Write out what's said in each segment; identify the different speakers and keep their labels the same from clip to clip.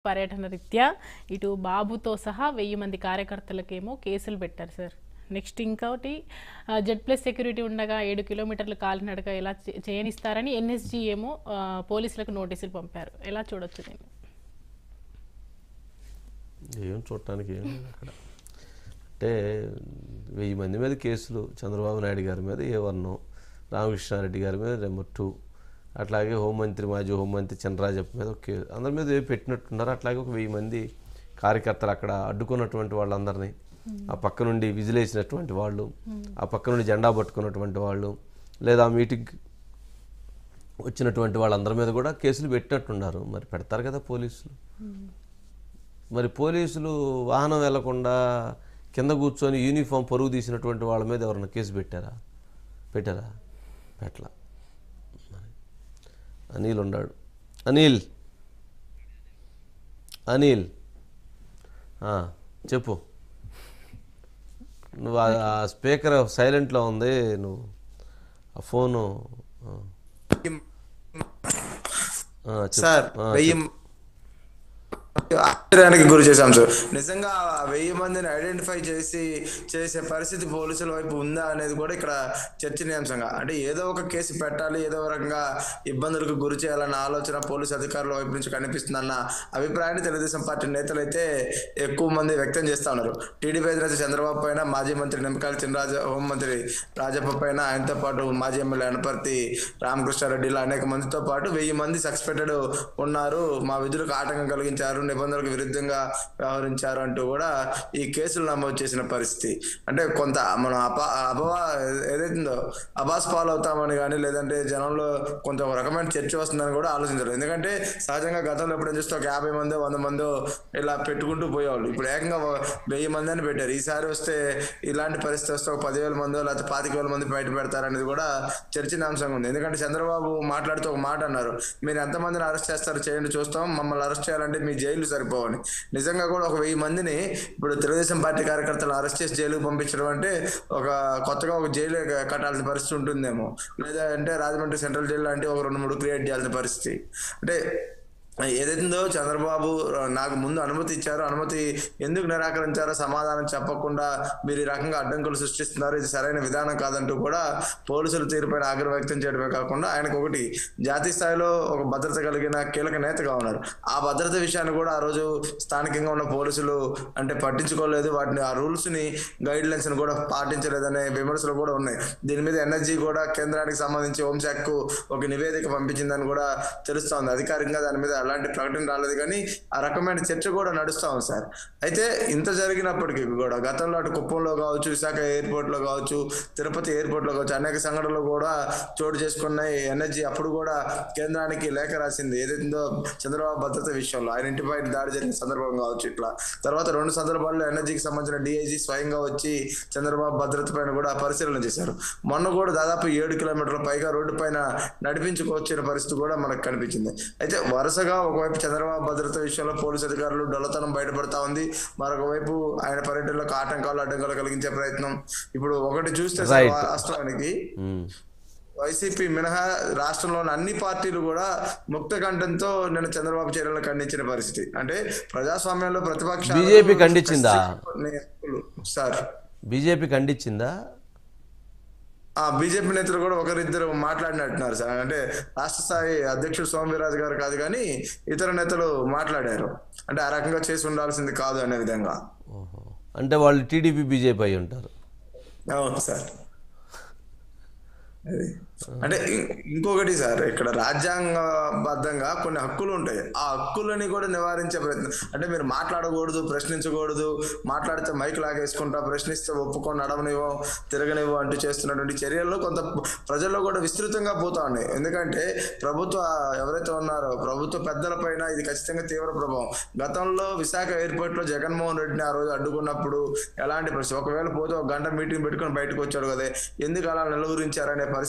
Speaker 1: పర్యటన రీత్యా ఇటు బాబుతో సహా వెయ్యి మంది కార్యకర్తలకేమో కేసులు పెట్టారు సార్ నెక్స్ట్ ఇంకోటి ఆ, జెడ్ ప్లస్ సెక్యూరిటీ ఉండగా ఏడు కిలోమీటర్లు కాలినడక ఎలా చే- చేయనిస్తారని ఎన్ఎస్జీ ఏమో ఆ, పోలీసులకు నోటీసులు పంపారు ఎలా చూడొచ్చు దీన్ని
Speaker 2: ఏం చూడటానికి ఏం లేదు అక్కడ అంటే వెయ్యి మంది మీద కేసులు చంద్రబాబు నాయుడు గారి మీద ఏ వర్ణం రామకృష్ణారెడ్డి గారి మీద నెంబర్ టూ అట్లాగే హోంమంత్రి మాజీ హోంమంత్రి చంద్రరాజప్ప మీద ఒక కేసు అందరి మీద ఏ పెట్టినట్టున్నారు అట్లాగే ఒక వెయ్యి మంది కార్యకర్తలు అక్కడ అడ్డుకున్నటువంటి వాళ్ళందరినీ ఆ పక్క నుండి విజిలేసినటువంటి వాళ్ళు ఆ పక్క నుండి జెండా పట్టుకున్నటువంటి వాళ్ళు లేదా ఆ మీటింగ్ వచ్చినటువంటి వాళ్ళందరి మీద కూడా కేసులు పెట్టినట్టున్నారు మరి పెడతారు కదా పోలీసులు మరి పోలీసులు వాహనం వెళ్లకుండా కింద కూర్చొని యూనిఫామ్ పరుగు తీసినటువంటి వాళ్ళ మీద ఎవరైనా కేసు పెట్టారా పెట్టారా పెట్టలా మరి అనిల్ ఉన్నాడు అనిల్ అనిల్ ఆ, చెప్పు నువ్వు ఆ- ఆ స్పీకర్ సైలెంట్లో ఉంది నువ్వు ఆ ఫోను ఆ. ఆ, చెప్పు.
Speaker 3: సార్
Speaker 2: ఆ,
Speaker 3: వెయ్యి ఆశ్చర్యానికి గురి చేశాం సార్ నిజంగా ఆ వెయ్యి మందిని ఐడెంటిఫై చేసి చేసే పరిస్థితి పోలీసుల వైపు ఉందా అనేది కూడా ఇక్కడ చర్చనీయాంశంగా అంటే ఏదో ఒక కేసు పెట్టాలి ఏదో ఒక రకంగా ఇబ్బందులకు గురి చేయాలన్న ఆలోచన పోలీసు అధికారుల వైపు నుంచి కనిపిస్తుందన్న అభిప్రాయాన్ని తెలుగుదేశం పార్టీ నేతలు అయితే ఎక్కువ మంది వ్యక్తం చేస్తా ఉన్నారు టీడీపీ అధినేత చంద్రబాబు పైన మాజీ మంత్రి నిమ్మకాయల చినరాజ హోంమంత్రి రాజప్ప పైన ఆయనతో పాటు మాజీ ఎమ్మెల్యే అనపర్తి రామకృష్ణారెడ్డి ఇలా అనేక మందితో పాటు వెయ్యి మంది సస్పెక్టెడ్ ఉన్నారు మా విధులకు ఆటంకం కలిగించారు నిబంధనలకు విరుద్ధంగా వ్యవహరించారు అంటూ కూడా ఈ కేసులు నమోదు చేసిన పరిస్థితి అంటే కొంత మనం అపా అపవా ఏదైతుందో అబాస్ పాలు అవుతామని కానీ లేదంటే జనంలో కొంత ఒక రకమైన చర్చ వస్తుందని కూడా ఆలోచించారు ఎందుకంటే సహజంగా గతంలో ఎప్పుడైనా చూస్తే ఒక యాభై మందో వంద మందో ఇలా పెట్టుకుంటూ పోయేవాళ్ళు ఇప్పుడు ఏకంగా ఒక వెయ్యి మంది అని పెట్టారు ఈసారి వస్తే ఇలాంటి పరిస్థితి వస్తే ఒక పదివేల మందో లేకపోతే పాతిక వేల మంది బయట పెడతారనేది కూడా చర్చనీయాంశంగా ఉంది ఎందుకంటే చంద్రబాబు మాట్లాడుతూ ఒక మాట అన్నారు మీరు ఎంతమందిని అరెస్ట్ చేస్తారు చేయండి చూస్తాం మమ్మల్ని అరెస్ట్ చేయాలంటే మీ జైలు సరిపోవని నిజంగా కూడా ఒక వెయ్యి మందిని ఇప్పుడు తెలుగుదేశం పార్టీ కార్యకర్తలు అరెస్ట్ చేసి జైలుకు పంపించడం అంటే ఒక కొత్తగా ఒక జైలు కట్టాల్సిన పరిస్థితి ఉంటుందేమో లేదా అంటే రాజమండ్రి సెంట్రల్ జైలు లాంటి ఒక రెండు మూడు క్రియేట్ చేయాల్సిన పరిస్థితి అంటే ఏదైతుందో చంద్రబాబు నాకు ముందు అనుమతి ఇచ్చారో అనుమతి ఎందుకు నిరాకరించారో సమాధానం చెప్పకుండా మీరు ఈ రకంగా అడ్డంకులు సృష్టిస్తున్నారు ఇది సరైన విధానం కాదంటూ కూడా పోలీసుల తీరుపైన ఆగ్రహం వ్యక్తం చేయడమే కాకుండా ఆయనకు ఒకటి జాతీయ స్థాయిలో ఒక భద్రత కలిగిన కీలక నేతగా ఉన్నారు ఆ భద్రత విషయాన్ని కూడా ఆ రోజు స్థానికంగా ఉన్న పోలీసులు అంటే పట్టించుకోలేదు వాటిని ఆ రూల్స్ ని గైడ్ లైన్స్ ని కూడా పాటించలేదనే విమర్శలు కూడా ఉన్నాయి దీని మీద ఎన్ఎస్జీ కూడా కేంద్రానికి సంబంధించి హోంశాఖకు ఒక నివేదిక పంపించిందని కూడా తెలుస్తోంది అధికారికంగా దాని మీద అలాంటి ప్రకటన రాలేదు కానీ ఆ రకమైన చర్చ కూడా నడుస్తా ఉంది సార్ అయితే ఇంత జరిగినప్పటికీ కూడా గతంలో అటు కుప్పంలో కావచ్చు విశాఖ ఎయిర్పోర్ట్ లో కావచ్చు తిరుపతి ఎయిర్పోర్ట్ లో కావచ్చు అనేక సంఘటనలు కూడా చోటు చేసుకున్నాయి ఎనర్జీ అప్పుడు కూడా కేంద్రానికి లేఖ రాసింది ఏదైతుందో చంద్రబాబు భద్రత విషయంలో ఆయన ఇంటిపై దాడి జరిగిన సందర్భం కావచ్చు ఇట్లా తర్వాత రెండు సందర్భాల్లో ఎనర్జీకి సంబంధించిన డిఐజీ స్వయంగా వచ్చి చంద్రబాబు భద్రత పైన కూడా పరిశీలన చేశారు మొన్న కూడా దాదాపు ఏడు కిలోమీటర్ల పైగా రోడ్డు పైన నడిపించుకొచ్చిన పరిస్థితి కూడా మనకు కనిపించింది అయితే వరుసగా ఒకవైపు చంద్రబాబు భద్రత విషయంలో పోలీసు అధికారులు డొల్లతనం బయటపడతా ఉంది మరొక వైపు ఆయన పర్యటనలకు ఆటంకాలు అడ్డంకాలు కలిగించే ప్రయత్నం ఇప్పుడు ఒకటి చూస్తే సార్
Speaker 2: Right.
Speaker 3: వాస్తవానికి
Speaker 2: ఉమ్.
Speaker 3: వైసీపీ మినహా రాష్ట్రంలోని అన్ని పార్టీలు కూడా ముక్త కంఠంతో నిన్న చంద్రబాబు చర్యలను ఖండించిన పరిస్థితి అంటే ప్రజాస్వామ్యంలో ప్రతిపక్ష
Speaker 2: BJP ఖండించిందా?
Speaker 3: సార్
Speaker 2: బీజేపీ ఖండించిందా
Speaker 3: ఆ బీజేపీ నేతలు కూడా ఒకరిద్దరు మాట్లాడినట్టున్నారు సార్ అంటే రాష్ట్ర స్థాయి అధ్యక్షుడు సోమవీరాజు గారు కాదు కానీ ఇతర నేతలు మాట్లాడారు అంటే ఆ రకంగా చేసి ఉండాల్సింది కాదు అనే విధంగా
Speaker 2: ఓహో అంటే వాళ్ళు టీడీపీ బీజేపీ అయి ఉంటారు
Speaker 3: అవును సార్ అది. అంటే ఇం- ఇంకొకటి సార్ ఇక్కడ రాజ్యాంగబద్ధంగా కొన్ని హక్కులు ఉంటాయి ఆ హక్కులని కూడా నివారించే ప్రయత్నం అంటే మీరు మాట్లాడకూడదు ప్రశ్నించకూడదు మాట్లాడితే మైక్ లాగేసుకుంటా ప్రశ్నిస్తే ఒప్పుకొని నడవనివ్వ తిరగనివ్వ అంటూ చేస్తున్నటువంటి చర్యల్లో కొంత ప్రజల్లో కూడా విస్తృతంగా పోతా ఉన్నాయి ఎందుకంటే ప్రభుత్వ ఎవరైతే ఉన్నారో ప్రభుత్వ పెద్దల పైన ఇది ఖచ్చితంగా తీవ్ర ప్రభావం గతంలో విశాఖ ఎయిర్పోర్ట్ లో జగన్మోహన్ రెడ్డిని ఆ రోజు అడ్డుకున్నప్పుడు ఎలాంటి పరిస్థితి ఒకవేళ పోతే ఒక గంట మీటింగ్ పెట్టుకొని బయటకు వచ్చాడు కదా ఎందుకు అలా నిలువరించారనే పరిస్థితి అప్పుడు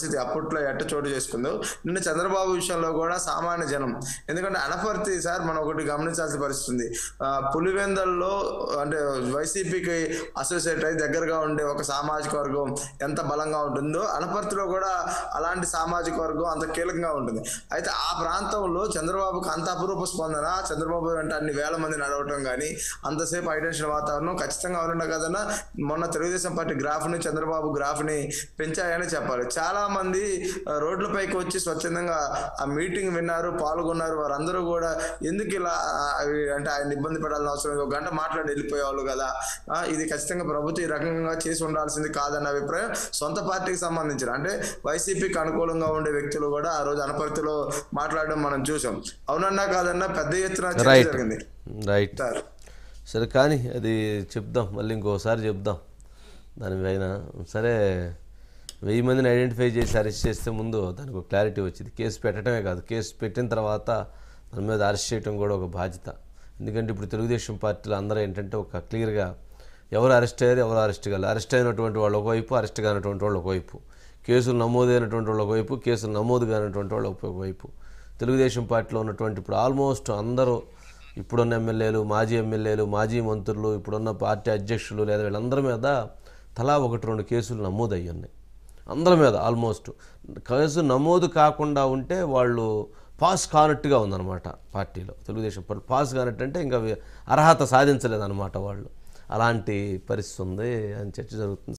Speaker 3: కోర్టులో ఎట్ట చోటు చేసుకుందో నిన్న చంద్రబాబు విషయంలో కూడా సామాన్య జనం ఎందుకంటే అనపర్తి సార్ మనం ఒకటి గమనించాల్సిన పరిస్థితి ఉంది ఆ, పులివెందల్లో అంటే వైసీపీకి అసోసియేట్ అయి దగ్గరగా ఉండే ఒక సామాజిక వర్గం ఎంత బలంగా ఉంటుందో అనపర్తిలో కూడా అలాంటి సామాజిక వర్గం అంత కీలకంగా ఉంటుంది అయితే ఆ ప్రాంతంలో చంద్రబాబుకు అంత అపురూప స్పందన చంద్రబాబు వెంట అన్ని వేల మంది నడవటం కానీ అంతసేపు ఐటెన్షన్ వాతావరణం ఖచ్చితంగా అవునుండ కదన్నా మొన్న తెలుగుదేశం పార్టీ గ్రాఫ్ని చంద్రబాబు గ్రాఫ్ని పెంచాయని చెప్పాలి చాలా మంది ఆ, రోడ్లపైకి వచ్చి స్వచ్ఛందంగా ఆ మీటింగ్ విన్నారు పాల్గొన్నారు వారందరూ కూడా ఎందుకు ఇలా ఆ, అవి అంటే ఆయన ఇబ్బంది పడాల్సిన అవసరం లేదు. ఒక గంట మాట్లాడి వెళ్ళిపోయేవాళ్ళు కదా ఆ, ఇది ఖచ్చితంగా ప్రభుత్వం ఈ రకంగా చేసి ఉండాల్సింది కాదన్న అభిప్రాయం సొంత పార్టీకి సంబంధించిన అంటే వైసీపీకి అనుకూలంగా ఉండే వ్యక్తులు కూడా ఆ రోజు అనపర్తిలో మాట్లాడడం మనం చూసాం అవునన్నా కాదన్నా పెద్ద ఎత్తున చర్చ
Speaker 2: రైట్
Speaker 3: జరిగింది
Speaker 2: రైట్
Speaker 3: సార్
Speaker 2: సరే కానీ అది చెప్దాం మళ్ళీ ఇంకోసారి చెప్దాం దాని పైన సరే వెయ్యి మందిని ఐడెంటిఫై చేసి అరెస్ట్ చేస్తే ముందు దానికి ఒక క్లారిటీ వచ్చింది కేసు పెట్టడమే కాదు కేసు పెట్టిన తర్వాత దాని మీద అరెస్ట్ చేయడం కూడా ఒక బాధ్యత ఎందుకంటే ఇప్పుడు తెలుగుదేశం పార్టీలో అందరూ ఏంటంటే ఒక క్లియర్గా ఎవరు అరెస్ట్ అయ్యారు ఎవరు అరెస్ట్ కాలేదు అరెస్ట్ అయినటువంటి వాళ్ళు ఒకవైపు అరెస్ట్ కానటువంటి వాళ్ళు ఒకవైపు కేసులు నమోదైనటువంటి వాళ్ళు ఒకవైపు కేసులు నమోదు కానటువంటి వాళ్ళు ఒకవైపు తెలుగుదేశం పార్టీలో ఉన్నటువంటి ఇప్పుడు ఆల్మోస్ట్ అందరూ ఇప్పుడున్న ఎమ్మెల్యేలు మాజీ ఎమ్మెల్యేలు మాజీ మంత్రులు ఇప్పుడున్న పార్టీ అధ్యక్షులు లేదా వీళ్ళందరి మీద తలా ఒకటి రెండు కేసులు నమోదయ్యి ఉన్నాయి అందరి మీద ఆల్మోస్ట్ కేసు నమోదు కాకుండా ఉంటే వాళ్ళు పాస్ కానట్టుగా ఉందన్నమాట పార్టీలో తెలుగుదేశం పార్టీ పాస్ కానట్టు అంటే ఇంకా వి- అర్హత సాధించలేదన్నమాట వాళ్ళు అలాంటి పరిస్థితి ఉంది అని చర్చ జరుగుతుంది